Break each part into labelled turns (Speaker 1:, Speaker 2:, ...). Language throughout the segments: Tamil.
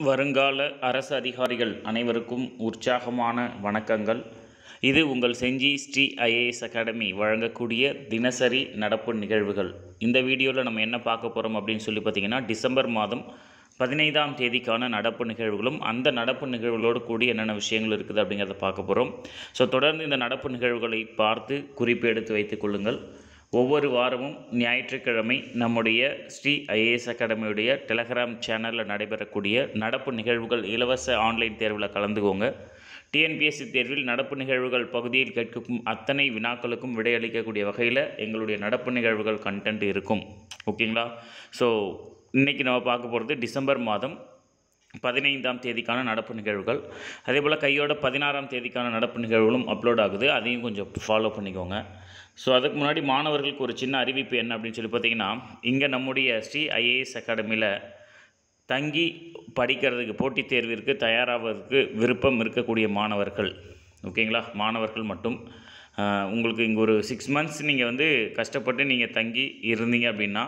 Speaker 1: வருங்கால அரசு அதிகாரிகள் அனைவருக்கும் உற்சாகமான வணக்கங்கள் இது உங்கள் செஞ்சி ஸ்ரீ ஐஏஎஸ் அகாடமி வழங்கக்கூடிய தினசரி நடப்பு நிகழ்வுகள் இந்த வீடியோவில் நம்ம என்ன பார்க்க போகிறோம் அப்படின்னு சொல்லி பார்த்தீங்கன்னா டிசம்பர் மாதம் பதினைந்தாம் தேதிக்கான நடப்பு நிகழ்வுகளும் அந்த நடப்பு நிகழ்வுகளோடு கூடி என்னென்ன விஷயங்கள் இருக்குது அப்படிங்கிறத பார்க்க போகிறோம் ஸோ தொடர்ந்து இந்த நடப்பு நிகழ்வுகளை பார்த்து குறிப்பு எடுத்து வைத்துக் கொள்ளுங்கள் ஒவ்வொரு வாரமும் ஞாயிற்றுக்கிழமை நம்முடைய ஸ்ரீ ஐஏஎஸ் அகாடமியுடைய டெலகிராம் சேனலில் நடைபெறக்கூடிய நடப்பு நிகழ்வுகள் இலவச ஆன்லைன் தேர்வில் கலந்துக்கோங்க டிஎன்பிஎஸ்சி தேர்வில் நடப்பு நிகழ்வுகள் பகுதியில் கேட்கும் அத்தனை வினாக்களுக்கும் விடையளிக்கக்கூடிய வகையில் எங்களுடைய நடப்பு நிகழ்வுகள் கண்டென்ட் இருக்கும் ஓகேங்களா ஸோ இன்றைக்கி நம்ம பார்க்க போகிறது டிசம்பர் மாதம் பதினைந்தாம் தேதிக்கான நடப்பு நிகழ்வுகள் அதே போல் கையோட பதினாறாம் தேதிக்கான நடப்பு நிகழ்வுகளும் அப்லோட் ஆகுது அதையும் கொஞ்சம் ஃபாலோ பண்ணிக்கோங்க ஸோ அதுக்கு முன்னாடி மாணவர்களுக்கு ஒரு சின்ன அறிவிப்பு என்ன அப்படின்னு சொல்லி பார்த்தீங்கன்னா இங்கே நம்முடைய ஸ்ரீ ஐஏஎஸ் அகாடமியில் தங்கி படிக்கிறதுக்கு போட்டித் தேர்விற்கு தயாராவதற்கு விருப்பம் இருக்கக்கூடிய மாணவர்கள் ஓகேங்களா மாணவர்கள் மட்டும் ஆஹ், உங்களுக்கு இங்கே ஒரு சிக்ஸ் மந்த்ஸ் நீங்கள் வந்து கஷ்டப்பட்டு நீங்கள் தங்கி இருந்தீங்க அப்படின்னா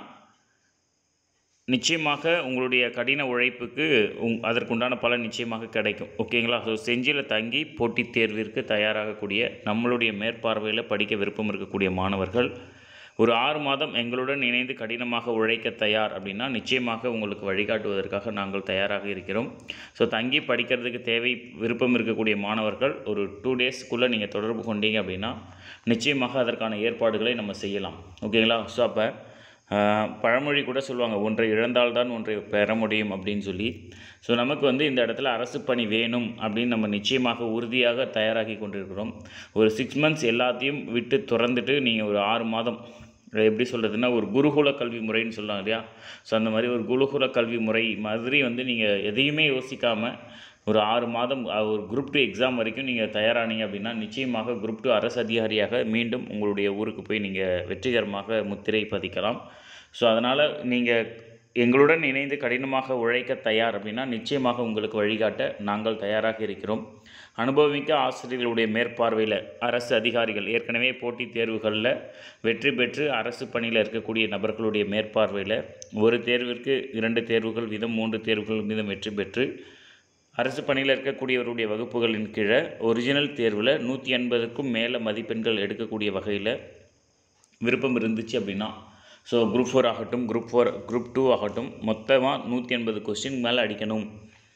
Speaker 1: நிச்சயமாக உங்களுடைய கடின உழைப்புக்கு உங் அதற்குண்டான பலன் நிச்சயமாக கிடைக்கும் ஓகேங்களா ஸோ செஞ்சியில் தங்கி போட்டித் தேர்விற்கு தயாராகக்கூடிய நம்மளுடைய மேற்பார்வையில் படிக்க விருப்பம் இருக்கக்கூடிய மாணவர்கள் ஒரு ஆறு மாதம் எங்களுடன் இணைந்து கடினமாக உழைக்க தயார் அப்படின்னா நிச்சயமாக உங்களுக்கு வழிகாட்டுவதற்காக நாங்கள் தயாராக இருக்கிறோம் ஸோ தங்கி படிக்கிறதுக்கு தேவை விருப்பம் இருக்கக்கூடிய மாணவர்கள் ஒரு டூ டேஸ்க்குள்ளே நீங்கள் தொடர்பு கொண்டீங்க அப்படின்னா நிச்சயமாக அதற்கான ஏற்பாடுகளை நம்ம செய்யலாம் ஓகேங்களா ஸோ அப்போ ஆஹ் பழமொழி கூட சொல்லுவாங்க ஒன்றை இழந்தால்தான் ஒன்றை பெற முடியும் அப்படின்னு சொல்லி ஸோ நமக்கு வந்து இந்த இடத்துல அரசு பணி வேணும் அப்படின்னு நம்ம நிச்சயமாக உறுதியாக தயாராகி கொண்டிருக்கிறோம் ஒரு சிக்ஸ் மந்த்ஸ் எல்லாத்தையும் விட்டு திறந்துட்டு நீங்கள் ஒரு ஆறு மாதம் எப்படி சொல்கிறதுனா ஒரு குருகுல கல்வி முறைன்னு சொல்லுவாங்க இல்லையா ஸோ அந்த மாதிரி ஒரு குருகுல கல்வி முறை மாதிரி வந்து நீங்கள் எதையுமே யோசிக்காமல் ஒரு ஆறு மாதம் அஹ், ஒரு குரூப் டூ எக்ஸாம் வரைக்கும் நீங்கள் தயாரானீங்க அப்படின்னா நிச்சயமாக குரூப் டூ அரசு அதிகாரியாக மீண்டும் உங்களுடைய ஊருக்கு போய் நீங்கள் வெற்றிகரமாக முத்திரை பதிக்கலாம் ஸோ அதனால் நீங்கள் எங்களுடன் இணைந்து கடினமாக உழைக்க தயார் அப்படின்னா நிச்சயமாக உங்களுக்கு வழிகாட்ட நாங்கள் தயாராக இருக்கிறோம் அனுபவமிக்க ஆசிரியர்களுடைய மேற்பார்வையில் அரசு அதிகாரிகள் ஏற்கனவே போட்டித் தேர்வுகளில் வெற்றி பெற்று அரசு பணியில் இருக்கக்கூடிய நபர்களுடைய மேற்பார்வையில் ஒரு தேர்விற்கு இரண்டு தேர்வுகள் வீதம் மூன்று தேர்வுகள் வீதம் வெற்றி பெற்று அரசு பணியில் இருக்கக்கூடியவருடைய வகுப்புகளின் கீழே ஒரிஜினல் தேர்வில் நூற்றி எண்பதுக்கும் மேலே மதிப்பெண்கள் எடுக்கக்கூடிய வகையில் விருப்பம் இருந்துச்சு அப்படின்னா ஸோ குரூப் ஃபோர் ஆகட்டும் குரூப் ஃபோர் குரூப் டூ ஆகட்டும் மொத்தமாக நூற்றி எண்பது கொஸ்டின் மேலே அடிக்கணும்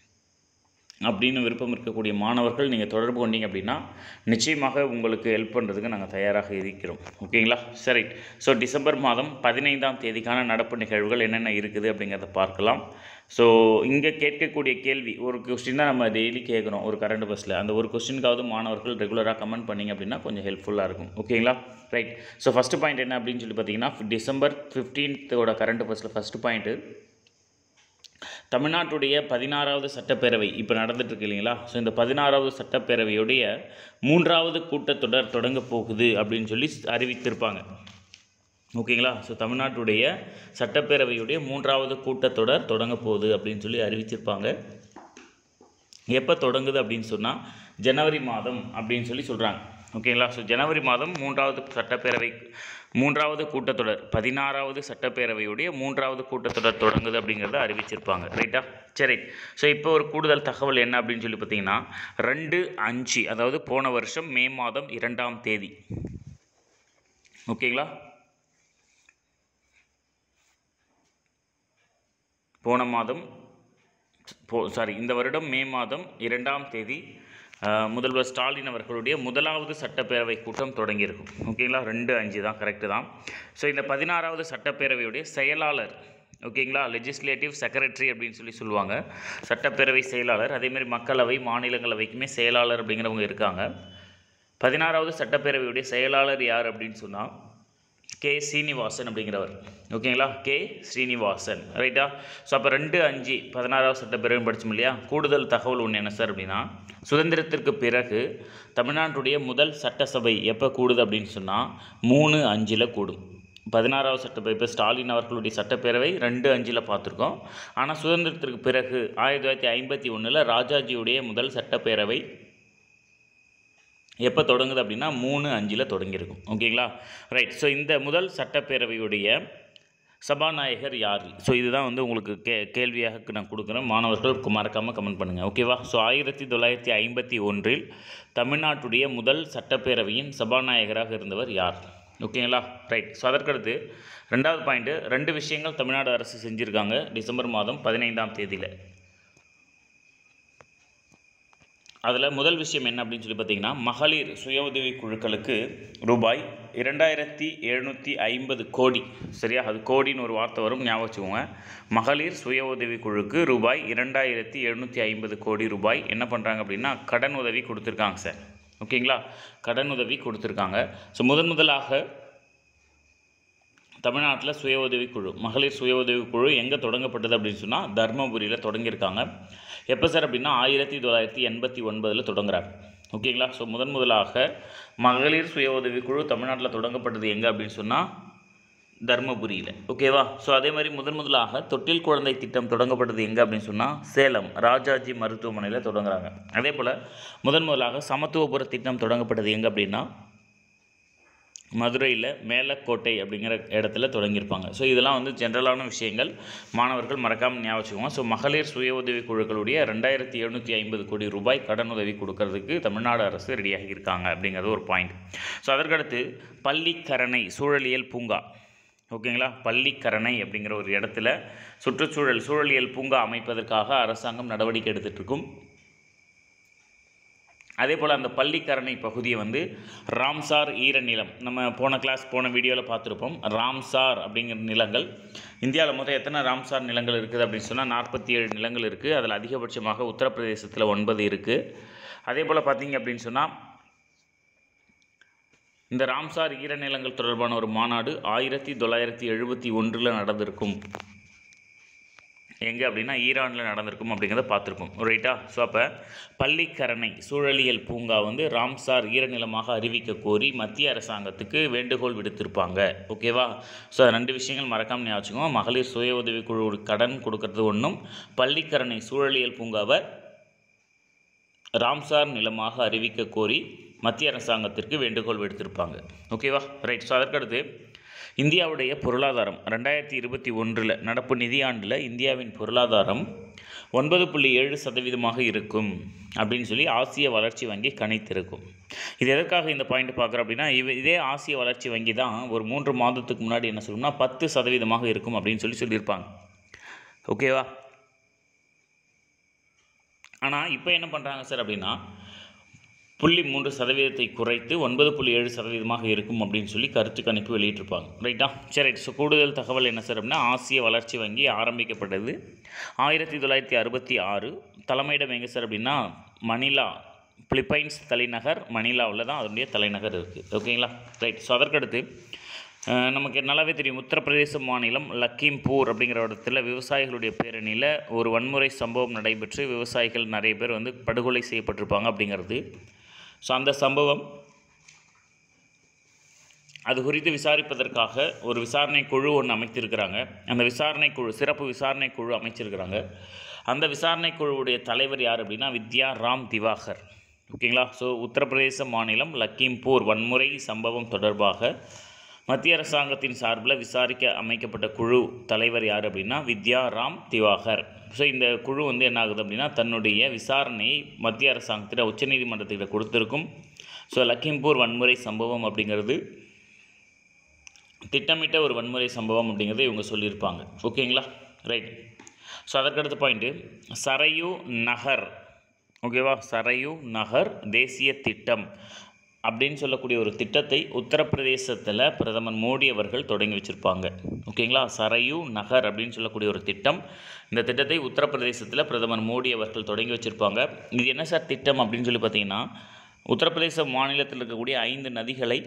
Speaker 1: அப்படின்னு விருப்பம் இருக்கக்கூடிய மாணவர்கள் நீங்கள் தொடர்பு கொண்டீங்க அப்படின்னா நிச்சயமாக உங்களுக்கு ஹெல்ப் பண்ணுறதுக்கு நாங்கள் தயாராக இருக்கிறோம் ஓகேங்களா சரி ஸோ டிசம்பர் மாதம் பதினைந்தாம் தேதிக்கான நடப்பு நிகழ்வுகள் என்னென்ன இருக்குது அப்படிங்கிறத பார்க்கலாம் ஸோ இங்கே கேட்கக்கூடிய கேள்வி ஒரு கொஸ்டின் தான் நம்ம டெய்லி கேட்குறோம் ஒரு கரண்ட் பஸ்ஸில் அந்த ஒரு கொஸ்டினுக்காவது மாணவர்கள் ரெகுலராக கமெண்ட் பண்ணிங்க அப்படின்னா கொஞ்சம் ஹெல்ப்ஃபுல்லாக இருக்கும் ஓகேங்களா ரைட் ஸோ ஃபஸ்ட்டு பாயிண்ட் என்ன அப்படின்னு சொல்லி பார்த்தீங்கன்னா டிசம்பர் ஃபிஃப்டீன்த்தோட கரண்ட் பஸ்ஸில் ஃபஸ்ட்டு பாயிண்ட்டு தமிழ்நாட்டுடைய பதினாறாவது சட்டப்பேரவை இப்போ நடந்துட்டு இருக்கு இல்லைங்களா ஸோ இந்த பதினாறாவது சட்டப்பேரவையுடைய மூன்றாவது கூட்டத்தொடர் தொடங்க போகுது அப்படின்னு சொல்லி அறிவித்திருப்பாங்க ஓகேங்களா ஸோ தமிழ்நாட்டுடைய சட்டப்பேரவையுடைய மூன்றாவது கூட்டத்தொடர் தொடங்க போகுது அப்படின்னு சொல்லி அறிவிச்சிருப்பாங்க எப்போ தொடங்குது அப்படின்னு சொன்னால் ஜனவரி மாதம் அப்படின்னு சொல்லி சொல்கிறாங்க ஓகேங்களா ஸோ ஜனவரி மாதம் மூன்றாவது சட்டப்பேரவை மூன்றாவது கூட்டத்தொடர் பதினாறாவது சட்டப்பேரவையுடைய மூன்றாவது கூட்டத்தொடர் தொடங்குது அப்படிங்கிறத அறிவிச்சிருப்பாங்க ரைட்டா சரி ஸோ இப்போ ஒரு கூடுதல் தகவல் என்ன அப்படின்னு சொல்லி பார்த்தீங்கன்னா ரெண்டு அஞ்சு அதாவது போன வருஷம் மே மாதம் இரண்டாம் தேதி ஓகேங்களா போன மாதம் போ சாரி இந்த வருடம் மே மாதம் இரண்டாம் தேதி அஹ், முதல்வர் ஸ்டாலின் அவர்களுடைய முதலாவது சட்டப்பேரவை கூட்டம் தொடங்கியிருக்கும் ஓகேங்களா ரெண்டு அஞ்சு தான் கரெக்டு தான் ஸோ இந்த பதினாறாவது சட்டப்பேரவையுடைய செயலாளர் ஓகேங்களா லெஜிஸ்லேட்டிவ் செக்ரட்டரி அப்படின்னு சொல்லி சொல்லுவாங்க சட்டப்பேரவை செயலாளர் அதேமாதிரி மக்களவை மாநிலங்களவைக்குமே செயலாளர் அப்படிங்கிறவங்க இருக்காங்க பதினாறாவது சட்டப்பேரவையுடைய செயலாளர் யார் அப்படின்னு சொன்னால் கே சீனிவாசன் அப்படிங்கிறவர் ஓகேங்களா கே ஸ்ரீனிவாசன் ரைட்டா ஸோ அப்போ ரெண்டு அஞ்சு பதினாறாவது சட்டப்பேரவை படிச்சோம் இல்லையா கூடுதல் தகவல் ஒன்று என்ன சார் அப்படின்னா சுதந்திரத்திற்கு பிறகு தமிழ்நாட்டுடைய முதல் சட்டசபை எப்போ கூடுது அப்படின்னு சொன்னால் மூணு அஞ்சில் கூடும் பதினாறாவது சட்டப்பேரவை இப்போ ஸ்டாலின் அவர்களுடைய சட்டப்பேரவை ரெண்டு அஞ்சில் பார்த்துருக்கோம் ஆனால் சுதந்திரத்திற்கு பிறகு ஆயிரத்தி தொள்ளாயிரத்தி ஐம்பத்தி ஒன்றில் ராஜாஜியுடைய முதல் சட்டப்பேரவை எப்போ தொடங்குது அப்படின்னா மூணு அஞ்சில் தொடங்கியிருக்கும் ஓகேங்களா ரைட் ஸோ இந்த முதல் சட்டப்பேரவையுடைய சபாநாயகர் யார் ஸோ இதுதான் வந்து உங்களுக்கு கே கேள்வியாக நான் கொடுக்குறேன் மாணவர்கள் மறக்காமல் கமெண்ட் பண்ணுங்கள் ஓகேவா ஸோ ஆயிரத்தி தொள்ளாயிரத்தி ஐம்பத்தி ஒன்றில் தமிழ்நாட்டுடைய முதல் சட்டப்பேரவையின் சபாநாயகராக இருந்தவர் யார் ஓகேங்களா ரைட் ஸோ அதற்கடுத்து ரெண்டாவது பாயிண்ட்டு ரெண்டு விஷயங்கள் தமிழ்நாடு அரசு செஞ்சுருக்காங்க டிசம்பர் மாதம் பதினைந்தாம் தேதியில் அதில் முதல் விஷயம் என்ன அப்படின்னு சொல்லி பார்த்தீங்கன்னா மகளிர் சுய உதவி குழுக்களுக்கு ரூபாய் இரண்டாயிரத்தி எழுநூற்றி ஐம்பது கோடி சரியா அது கோடின்னு ஒரு வார்த்தை வரும் ஞாபகம் வச்சுக்கோங்க மகளிர் சுய உதவி குழுக்கு ரூபாய் இரண்டாயிரத்தி எழுநூற்றி ஐம்பது கோடி ரூபாய் என்ன பண்ணுறாங்க அப்படின்னா கடன் உதவி கொடுத்துருக்காங்க சார் ஓகேங்களா கடன் உதவி கொடுத்துருக்காங்க ஸோ முதன் முதலாக தமிழ்நாட்டில் சுய உதவி குழு மகளிர் சுய உதவி குழு எங்கே தொடங்கப்பட்டது அப்படின்னு சொன்னால் தர்மபுரியில் தொடங்கியிருக்காங்க எப்போ சார் அப்படின்னா ஆயிரத்தி தொள்ளாயிரத்தி எண்பத்தி ஒன்பதில் தொடங்குறாங்க ஓகேங்களா ஸோ முதன் முதலாக மகளிர் சுய உதவி குழு தமிழ்நாட்டில் தொடங்கப்பட்டது எங்கே அப்படின்னு சொன்னால் தர்மபுரியில் ஓகேவா ஸோ அதே மாதிரி முதன் முதலாக தொட்டில் குழந்தை திட்டம் தொடங்கப்பட்டது எங்கே அப்படின்னு சொன்னால் சேலம் ராஜாஜி மருத்துவமனையில் தொடங்குறாங்க அதே போல் முதன் முதலாக சமத்துவபுர திட்டம் தொடங்கப்பட்டது எங்கே அப்படின்னா மதுரையில் மேலக்கோட்டை அப்படிங்கிற இடத்துல தொடங்கியிருப்பாங்க ஸோ இதெல்லாம் வந்து ஜென்ரலான விஷயங்கள் மாணவர்கள் மறக்காமல் ஞாபகம் வச்சுக்கோங்க ஸோ மகளிர் சுய உதவி குழுக்களுடைய ரெண்டாயிரத்தி எழுநூற்றி ஐம்பது கோடி ரூபாய் கடன் உதவி கொடுக்கறதுக்கு தமிழ்நாடு அரசு ரெடியாகி இருக்காங்க அப்படிங்கிறது ஒரு பாயிண்ட் ஸோ அதற்கடுத்து பள்ளிக்கரணை சூழலியல் பூங்கா ஓகேங்களா பள்ளிக்கரணை அப்படிங்கிற ஒரு இடத்துல சுற்றுச்சூழல் சூழலியல் பூங்கா அமைப்பதற்காக அரசாங்கம் நடவடிக்கை எடுத்துகிட்டு இருக்கும் அதே போல் அந்த பள்ளிக்கரணை பகுதியை வந்து ராம்சார் ஈரநிலம் நம்ம போன கிளாஸ் போன வீடியோவில் பார்த்துருப்போம் ராம்சார் அப்படிங்கிற நிலங்கள் இந்தியாவில் மொத்தம் எத்தனை ராம்சார் நிலங்கள் இருக்குது அப்படின்னு சொன்னால் நாற்பத்தி ஏழு நிலங்கள் இருக்குது அதில் அதிகபட்சமாக உத்தரப்பிரதேசத்தில் ஒன்பது இருக்குது அதே போல் பார்த்தீங்க அப்படின்னு சொன்னால் இந்த ராம்சார் ஈரநிலங்கள் தொடர்பான ஒரு மாநாடு ஆயிரத்தி தொள்ளாயிரத்தி எழுபத்தி ஒன்றில் நடந்திருக்கும் எங்கே அப்படின்னா ஈரானில் நடந்திருக்கும் அப்படிங்கிறத பார்த்துருப்போம் ரைட்டா ஸோ அப்போ பள்ளிக்கரணை சூழலியல் பூங்கா வந்து ராம்சார் ஈரநிலமாக அறிவிக்க கோரி மத்திய அரசாங்கத்துக்கு வேண்டுகோள் விடுத்திருப்பாங்க ஓகேவா ஸோ அது ரெண்டு விஷயங்கள் மறக்காமல் ஞாபகம் வச்சுக்கோங்க மகளிர் சுய உதவி குழு கடன் கொடுக்கறது ஒன்றும் பள்ளிக்கரணை சூழலியல் பூங்காவை ராம்சார் நிலமாக அறிவிக்க கோரி மத்திய அரசாங்கத்திற்கு வேண்டுகோள் விடுத்திருப்பாங்க ஓகேவா ரைட் ஸோ அதற்கடுத்து இந்தியாவுடைய பொருளாதாரம் ரெண்டாயிரத்தி இருபத்தி ஒன்றில் நடப்பு நிதியாண்டில் இந்தியாவின் பொருளாதாரம் ஒன்பது புள்ளி ஏழு சதவீதமாக இருக்கும் அப்படின்னு சொல்லி ஆசிய வளர்ச்சி வங்கி கணித்திருக்கும் இது எதற்காக இந்த பாயிண்ட் பார்க்குறோம் அப்படின்னா இவ இதே ஆசிய வளர்ச்சி வங்கி தான் ஒரு மூன்று மாதத்துக்கு முன்னாடி என்ன சொல்லணும்னா பத்து சதவீதமாக இருக்கும் அப்படின்னு சொல்லி சொல்லியிருப்பாங்க ஓகேவா ஆனால் இப்போ என்ன பண்ணுறாங்க சார் அப்படின்னா புள்ளி மூன்று சதவீதத்தை குறைத்து ஒன்பது புள்ளி ஏழு சதவீதமாக இருக்கும் அப்படின்னு சொல்லி கருத்து கணிப்பு வெளியிட்டிருப்பாங்க ரைட்டா சரி ரைட் ஸோ கூடுதல் தகவல் என்ன சார் அப்படின்னா ஆசிய வளர்ச்சி வங்கி ஆரம்பிக்கப்பட்டது ஆயிரத்தி தொள்ளாயிரத்தி அறுபத்தி ஆறு தலைமையிடம் எங்கே சார் அப்படின்னா மணிலா பிலிப்பைன்ஸ் தலைநகர் மணிலாவில் தான் அதனுடைய தலைநகர் இருக்குது ஓகேங்களா ரைட் ஸோ அதற்கடுத்து அஹ், நமக்கு நல்லாவே தெரியும் உத்தரப்பிரதேச மாநிலம் லக்கிம்பூர் அப்படிங்கிற இடத்துல விவசாயிகளுடைய பேரணியில் ஒரு வன்முறை சம்பவம் நடைபெற்று விவசாயிகள் நிறைய பேர் வந்து படுகொலை செய்யப்பட்டிருப்பாங்க அப்படிங்கிறது ஸோ அந்த சம்பவம் அது குறித்து விசாரிப்பதற்காக ஒரு விசாரணை குழு ஒன்று அமைத்திருக்கிறாங்க அந்த விசாரணை குழு சிறப்பு விசாரணை குழு அமைச்சிருக்கிறாங்க அந்த விசாரணை குழுவுடைய தலைவர் யார் அப்படின்னா வித்யா ராம் திவாகர் ஓகேங்களா ஸோ உத்தரப்பிரதேச மாநிலம் லக்கிம்பூர் வன்முறை சம்பவம் தொடர்பாக மத்திய அரசாங்கத்தின் சார்பில் விசாரிக்க அமைக்கப்பட்ட குழு தலைவர் யார் அப்படின்னா வித்யா ராம் திவாகர் ஸோ இந்த குழு வந்து என்ன ஆகுது அப்படின்னா தன்னுடைய விசாரணையை மத்திய அரசாங்கத்திட்ட உச்சநீதிமன்றத்திட்ட கொடுத்துருக்கும் ஸோ லக்கிம்பூர் வன்முறை சம்பவம் அப்படிங்கிறது திட்டமிட்ட ஒரு வன்முறை சம்பவம் அப்படிங்கிறத இவங்க சொல்லியிருப்பாங்க ஓகேங்களா ரைட் ஸோ அதற்கடுத்த பாயிண்ட்டு சரையு நகர் ஓகேவா சரையு நகர் தேசிய திட்டம் அப்படின்னு சொல்லக்கூடிய ஒரு திட்டத்தை உத்தரப்பிரதேசத்தில் பிரதமர் மோடி அவர்கள் தொடங்கி வச்சுருப்பாங்க ஓகேங்களா சரையு நகர் அப்படின்னு சொல்லக்கூடிய ஒரு திட்டம் இந்த திட்டத்தை உத்தரப்பிரதேசத்தில் பிரதமர் மோடி அவர்கள் தொடங்கி வச்சுருப்பாங்க இது என்ன சார் திட்டம் அப்படின்னு சொல்லி பார்த்தீங்கன்னா உத்தரப்பிரதேச மாநிலத்தில் இருக்கக்கூடிய ஐந்து நதிகளை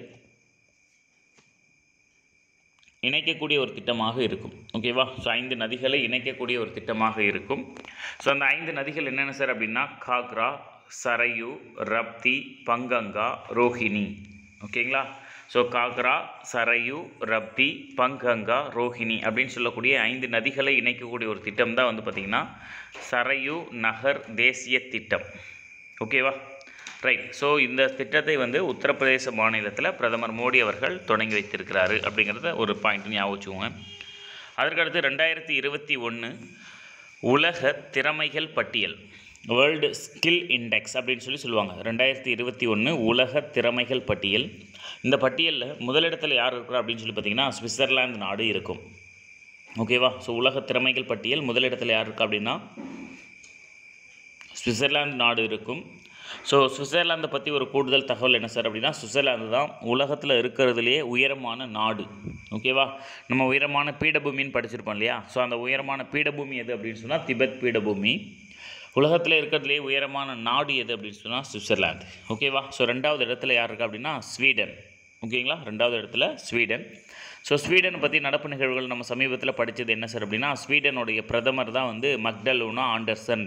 Speaker 1: இணைக்கக்கூடிய ஒரு திட்டமாக இருக்கும் ஓகேவா ஸோ ஐந்து நதிகளை இணைக்கக்கூடிய ஒரு திட்டமாக இருக்கும் ஸோ அந்த ஐந்து நதிகள் என்னென்ன சார் அப்படின்னா காக்ரா சரையு ரப்தி பங்கங்கா ரோஹிணி ஓகேங்களா ஸோ காக்ரா சரையு ரப்தி பங்கங்கா ரோஹிணி அப்படின்னு சொல்லக்கூடிய ஐந்து நதிகளை இணைக்கக்கூடிய ஒரு திட்டம் தான் வந்து பார்த்திங்கன்னா சரையு நகர் தேசிய திட்டம் ஓகேவா ரைட் ஸோ இந்த திட்டத்தை வந்து உத்தரப்பிரதேச மாநிலத்தில் பிரதமர் மோடி அவர்கள் தொடங்கி வைத்திருக்கிறாரு அப்படிங்கிறத ஒரு பாயிண்ட் ஞாபகம் வச்சுக்கோங்க அதற்கடுத்து ரெண்டாயிரத்தி இருபத்தி ஒன்று உலக திறமைகள் பட்டியல் வேர்ல்டு ஸ்கில் இண்டெக்ஸ் அப்படின்னு சொல்லி சொல்லுவாங்க ரெண்டாயிரத்தி இருபத்தி ஒன்று உலக திறமைகள் பட்டியல் இந்த பட்டியலில் முதலிடத்தில் யார் இருக்கிறா அப்படின்னு சொல்லி பார்த்தீங்கன்னா சுவிட்சர்லாந்து நாடு இருக்கும் ஓகேவா ஸோ உலக திறமைகள் பட்டியல் முதலிடத்தில் யார் இருக்கா அப்படின்னா சுவிட்சர்லாந்து நாடு இருக்கும் ஸோ சுவிட்சர்லாந்தை பற்றி ஒரு கூடுதல் தகவல் என்ன சார் அப்படின்னா சுவிட்சர்லாந்து தான் உலகத்தில் இருக்கிறதுலையே உயரமான நாடு ஓகேவா நம்ம உயரமான பீடபூமின்னு படிச்சிருப்போம் இல்லையா ஸோ அந்த உயரமான பீடபூமி எது அப்படின்னு சொன்னால் திபெத் பீடபூமி உலகத்தில் இருக்கிறதுலேயே உயரமான நாடு எது அப்படின்னு சொன்னால் சுவிட்சர்லாந்து ஓகேவா ஸோ ரெண்டாவது இடத்துல யார் இருக்கா அப்படின்னா ஸ்வீடன் ஓகேங்களா ரெண்டாவது இடத்துல ஸ்வீடன் ஸோ ஸ்வீடன் பற்றி நடப்பு நிகழ்வுகள் நம்ம சமீபத்தில் படித்தது என்ன சார் அப்படின்னா ஸ்வீடனுடைய பிரதமர் தான் வந்து மக்டலூனா ஆண்டர்சன்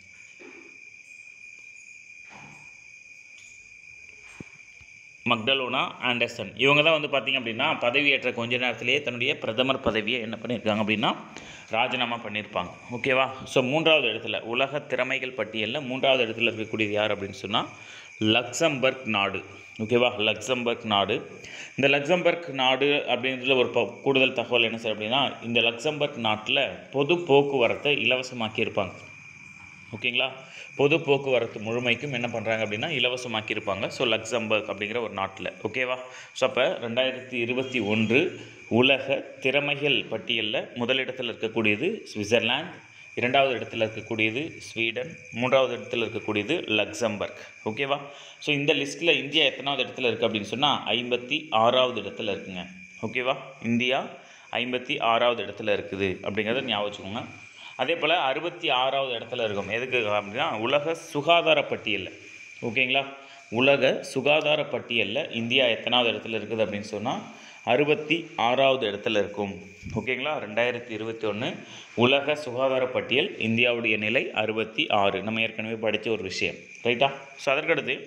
Speaker 1: மக்டலோனா ஆண்டர்சன் இவங்க தான் வந்து பார்த்திங்க அப்படின்னா பதவியேற்ற கொஞ்ச நேரத்திலேயே தன்னுடைய பிரதமர் பதவியை என்ன பண்ணியிருக்காங்க அப்படின்னா ராஜினாமா பண்ணியிருப்பாங்க ஓகேவா ஸோ மூன்றாவது இடத்துல உலக திறமைகள் பட்டியலில் மூன்றாவது இடத்துல இருக்கக்கூடியது யார் அப்படின்னு சொன்னால் லக்சம்பர்க் நாடு ஓகேவா லக்சம்பர்க் நாடு இந்த லக்சம்பர்க் நாடு அப்படின்றதுல ஒரு ப- கூடுதல் தகவல் என்ன சார் அப்படின்னா இந்த லக்சம்பர்க் நாட்டில் பொது போக்குவரத்தை இலவசமாக்கியிருப்பாங்க ஓகேங்களா பொது போக்குவரத்து முழுமைக்கும் என்ன பண்ணுறாங்க அப்படின்னா இலவசமாக்கியிருப்பாங்க ஸோ லக்சம்பர்க் அப்படிங்கிற ஒரு நாட்டில் ஓகேவா ஸோ அப்போ ரெண்டாயிரத்தி இருபத்தி ஒன்று உலக திறமைகள் பட்டியலில் முதலிடத்தில் இருக்கக்கூடியது சுவிட்சர்லாந்து இரண்டாவது இடத்துல இருக்கக்கூடியது ஸ்வீடன் மூன்றாவது இடத்துல இருக்கக்கூடியது லக்சம்பர்க் ஓகேவா ஸோ இந்த லிஸ்ட்டில் இந்தியா எத்தனாவது இடத்துல இருக்குது அப்படின்னு சொன்னால் ஐம்பத்தி ஆறாவது இடத்துல இருக்குங்க ஓகேவா இந்தியா ஐம்பத்தி ஆறாவது இடத்துல இருக்குது அப்படிங்கிறத ஞாபகம் வச்சுக்கோங்க அதே போல் அறுபத்தி ஆறாவது இடத்துல இருக்கும் எதுக்கு அப்படின்னா உலக சுகாதார பட்டியலில் ஓகேங்களா உலக சுகாதார பட்டியலில் இந்தியா எத்தனாவது இடத்துல இருக்குது அப்படின்னு சொன்னால் அறுபத்தி ஆறாவது இடத்துல இருக்கும் ஓகேங்களா ரெண்டாயிரத்தி இருபத்தி ஒன்று உலக சுகாதார பட்டியல் இந்தியாவுடைய நிலை அறுபத்தி ஆறு நம்ம ஏற்கனவே படித்த ஒரு விஷயம் ரைட்டா ஸோ அதற்கடுத்து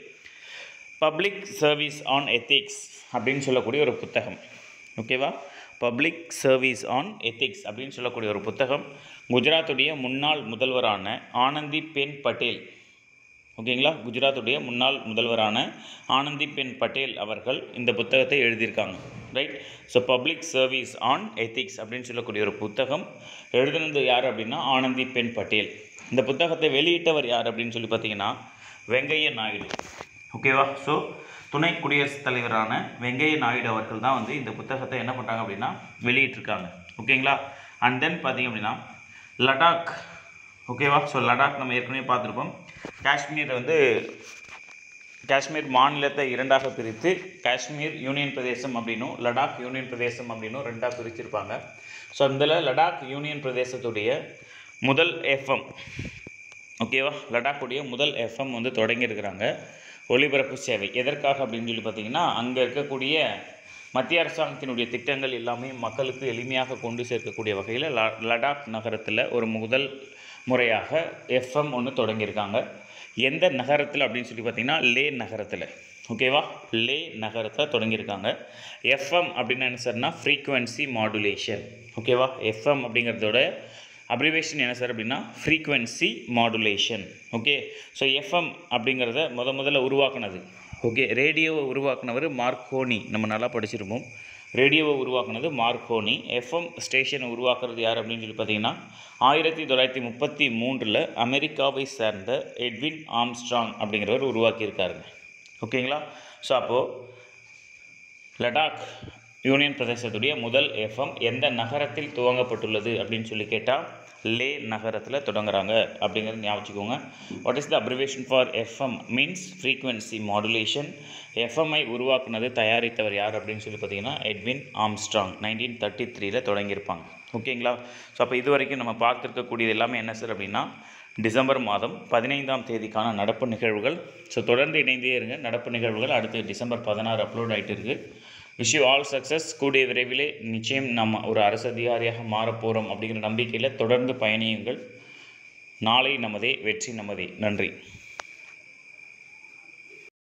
Speaker 1: பப்ளிக் சர்வீஸ் ஆன் எத்திக்ஸ் அப்படின்னு சொல்லக்கூடிய ஒரு புத்தகம் ஓகேவா பப்ளிக் சர்வீஸ் ஆன் எத்திக்ஸ் அப்படின்னு சொல்லக்கூடிய ஒரு புத்தகம் குஜராத்துடைய முன்னாள் முதல்வரான ஆனந்தி பென் பட்டேல் ஓகேங்களா குஜராத்துடைய முன்னாள் முதல்வரான ஆனந்தி பென் பட்டேல் அவர்கள் இந்த புத்தகத்தை எழுதியிருக்காங்க right so public service on ethics அப்படின்னு சொல்லக்கூடிய ஒரு புத்தகம் எழுதுனது யார் அப்படின்னா ஆனந்தி பென் பட்டேல் இந்த புத்தகத்தை வெளியிட்டவர் யார் அப்படின்னு சொல்லி பார்த்தீங்கன்னா வெங்கைய நாயுடு ஓகேவா ஸோ துணை குடியரசுத் தலைவரான வெங்கைய நாயுடு அவர்கள் தான் வந்து இந்த புத்தகத்தை என்ன பண்ணுறாங்க அப்படின்னா வெளியிட்டிருக்காங்க ஓகேங்களா அண்ட் தென் பார்த்தீங்க அப்படின்னா லடாக் ஓகேவா ஸோ லடாக் நம்ம ஏற்கனவே பார்த்துருப்போம் காஷ்மீர் வந்து காஷ்மீர் மாநிலத்தை இரண்டாக பிரித்து காஷ்மீர் யூனியன் பிரதேசம் அப்படின்னும் லடாக் யூனியன் பிரதேசம் அப்படின்னும் ரெண்டாக பிரிச்சிருப்பாங்க ஸோ அதில் லடாக் யூனியன் பிரதேசத்துடைய முதல் எஃப்எம் ஓகேவா லடாக்குடைய முதல் எஃப்எம் வந்து தொடங்கியிருக்கிறாங்க ஒலிபரப்பு சேவை எதற்காக அப்படின்னு சொல்லி பார்த்தீங்கன்னா அங்கே இருக்கக்கூடிய மத்திய அரசாங்கத்தினுடைய திட்டங்கள் எல்லாமே மக்களுக்கு எளிமையாக கொண்டு சேர்க்கக்கூடிய வகையில் ல லடாக் நகரத்தில் ஒரு முதல் முறையாக எஃப்எம் ஒன்று தொடங்கியிருக்காங்க எந்த நகரத்தில் அப்படின்னு சொல்லி பார்த்தீங்கன்னா லே நகரத்தில் ஓகேவா லே நகரத்தில் தொடங்கியிருக்காங்க எஃப்எம் அப்படின்னு என்ன சார்னா ஃப்ரீக்குவென்சி மாடுலேஷன் ஓகேவா எஃப்எம் அப்படிங்கிறதோட அப்ரிவேஷன் என்ன சார் அப்படின்னா frequency modulation okay so FM அப்படிங்கிறத முத முதல்ல உருவாக்குனது ஓகே ரேடியோவை உருவாக்குனவர் மார்க்கோனி நம்ம நல்லா படிச்சிருப்போம் ரேடியோவை உருவாக்குனது மார்க்கோனி எஃப்எம் ஸ்டேஷனை உருவாக்குறது யார் அப்படின்னு சொல்லி பார்த்தீங்கன்னா ஆயிரத்தி தொள்ளாயிரத்தி முப்பத்தி மூன்றில் அமெரிக்காவை சேர்ந்த எட்வின் ஆம்ஸ்ட்ராங் அப்படிங்கிறவர் உருவாக்கியிருக்காருங்க ஓகேங்களா ஸோ அப்போது லடாக் யூனியன் பிரதேசத்துடைய முதல் எஃப்எம் எந்த நகரத்தில் துவங்கப்பட்டுள்ளது அப்படின்னு சொல்லி கேட்டால் லே நகரத்தில் தொடங்குறாங்க அப்படிங்கிறது ஞாபகம் வச்சுக்கோங்க what is the abbreviation for FM means frequency modulation எஃப்எம்ஐ உருவாக்குனது தயாரித்தவர் யார் அப்படின்னு சொல்லி பார்த்தீங்கன்னா எட்வின் ஆம்ஸ்ட்ராங் நைன்டீன் தேர்ட்டி த்ரீல தொடங்கியிருப்பாங்க ஓகேங்களா ஸோ அப்போ இது வரைக்கும் நம்ம பார்த்துருக்கக்கூடியது எல்லாமே என்ன சார் அப்படின்னா டிசம்பர் மாதம் பதினைந்தாம் தேதிக்கான நடப்பு நிகழ்வுகள் ஸோ தொடர்ந்து இணைந்தே இருங்க நடப்பு நிகழ்வுகள் அடுத்து டிசம்பர் பதினாறு அப்லோட் ஆகிட்டு இருக்கு விஷ் யூ ஆல் சக்ஸஸ் கூடிய விரைவிலே நிச்சயம் நம்ம ஒரு அரசு அதிகாரியாக மாறப் போகிறோம் அப்படிங்கிற நம்பிக்கையில் தொடர்ந்து பயணியுங்கள் நாளை நமதே வெற்றி நமதே நன்றி